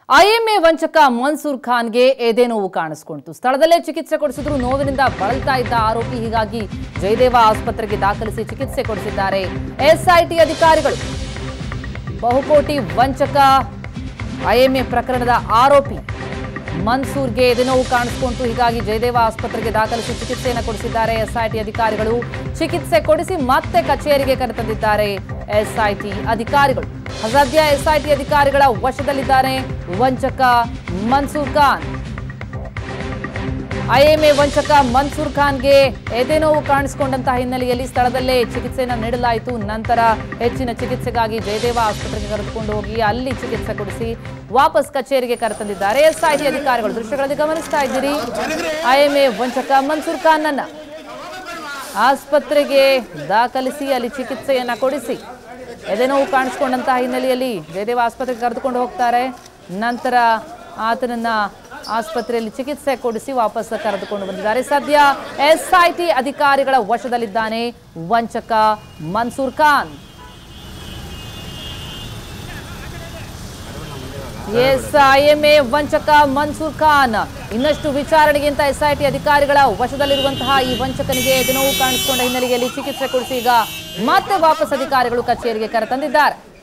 IMA ವಂಚಕ ಮನ್ಸೂರ್ ಖಾನ್ಗೆ ಎದೆ ನೋವು ಕಾಣಿಸ್ಕೊಂಡಿತು ಸ್ಥಳದಲ್ಲೇ ಚಿಕಿತ್ಸೆ ಕೊಡಿಸಿದ್ರು ನೋವಿನಿಂದ ಬಳಲ್ತಾ ಇದ್ದ ಆರೋಪಿ ಹೀಗಾಗಿ ಜಯದೇವ ಆಸ್ಪತ್ರೆಗೆ ದಾಖಲಿಸಿ ಚಿಕಿತ್ಸೆ ಕೊಡಿಸಿದ್ದಾರೆ ಎಸ್ಐಟಿ ಅಧಿಕಾರಿಗಳು ಬಹುಕೋಟಿ ವಂಚಕ ಐಎಂಎ ಪ್ರಕರಣದ ಆರೋಪಿ ಮನ್ಸೂರ್ಗೆ ಎದೆನೋವು ಕಾಣಿಸ್ಕೊಂತು ಹೀಗಾಗಿ ಜಯದೇವ ಆಸ್ಪತ್ರೆಗೆ ದಾಖಲಿಸಿ ಚಿಕಿತ್ಸೆಯನ್ನು ಕೊಡಿಸಿದ್ದಾರೆ ಎಸ್ಐಟಿ ಅಧಿಕಾರಿಗಳು ಚಿಕಿತ್ಸೆ ಕೊಡಿಸಿ ಮತ್ತೆ ಕಚೇರಿಗೆ ಕರೆತಂದಿದ್ದಾರೆ ಎಸ್ಐಟಿ ಅಧಿಕಾರಿಗಳು ಸದ್ಯ ಎಸ್ಐಟಿ ಅಧಿಕಾರಿಗಳ ವಶದಲ್ಲಿದ್ದಾನೆ ವಂಚಕ ಮನ್ಸೂರ್ ಖಾನ್ ಐಎಂಎ ವಂಚಕ ಮನ್ಸೂರ್ ಖಾನ್ಗೆ ಎದೆನೋವು ಕಾಣಿಸಿಕೊಂಡಂತಹ ಹಿನ್ನೆಲೆಯಲ್ಲಿ ಸ್ಥಳದಲ್ಲೇ ಚಿಕಿತ್ಸೆಯನ್ನು ನೀಡಲಾಯಿತು ನಂತರ ಹೆಚ್ಚಿನ ಚಿಕಿತ್ಸೆಗಾಗಿ ಜಯದೇವ ಆಸ್ಪತ್ರೆಗೆ ಕರೆದುಕೊಂಡು ಹೋಗಿ ಅಲ್ಲಿ ಚಿಕಿತ್ಸೆ ಕೊಡಿಸಿ ವಾಪಸ್ ಕಚೇರಿಗೆ ಕರೆತಂದಿದ್ದಾರೆ ಎಸ್ಐಟಿ ಅಧಿಕಾರಿಗಳು ದೃಶ್ಯಗಳಲ್ಲಿ ಗಮನಿಸ್ತಾ ಇದ್ದೀರಿ ಐಎಂಎ ವಂಚಕ ಮನ್ಸೂರ್ ಖಾನ್ ಅನ್ನ ಆಸ್ಪತ್ರೆಗೆ ದಾಖಲಿಸಿ ಅಲ್ಲಿ ಚಿಕಿತ್ಸೆಯನ್ನ ಕೊಡಿಸಿ ಎದೆನೋವು ಕಾಣಿಸ್ಕೊಂಡಂತಹ ಹಿನ್ನೆಲೆಯಲ್ಲಿ ಜಯದೇವ ಆಸ್ಪತ್ರೆಗೆ ಕರೆದುಕೊಂಡು ಹೋಗ್ತಾರೆ ನಂತರ ಆತನನ್ನ ಆಸ್ಪತ್ರೆಯಲ್ಲಿ ಚಿಕಿತ್ಸೆ ಕೊಡಿಸಿ ವಾಪಸ್ ಕರೆದುಕೊಂಡು ಬಂದಿದ್ದಾರೆ ಸದ್ಯ ಎಸ್ಐಟಿ ಅಧಿಕಾರಿಗಳ ವಶದಲ್ಲಿದ್ದಾನೆ ವಂಚಕ ಮನ್ಸೂರ್ ಖಾನ್ ಎಸ್ ಐಎಂಎ ವಂಚಕ ಮನ್ಸೂರ್ ಖಾನ್ ಇನ್ನಷ್ಟು ವಿಚಾರಣೆಗಿಂತ ಎಸ್ಐಟಿ ಅಧಿಕಾರಿಗಳ ವಶದಲ್ಲಿರುವಂತಹ ಈ ವಂಚಕನಿಗೆ ಎದೆನೋವು ಕಾಣಿಸಿಕೊಂಡ ಹಿನ್ನೆಲೆಯಲ್ಲಿ ಚಿಕಿತ್ಸೆ ಕೊಡಿಸಿ ಈಗ ಮತ್ತೆ ವಾಪಸ್ ಅಧಿಕಾರಿಗಳು ಕಚೇರಿಗೆ ಕರೆತಂದಿದ್ದಾರೆ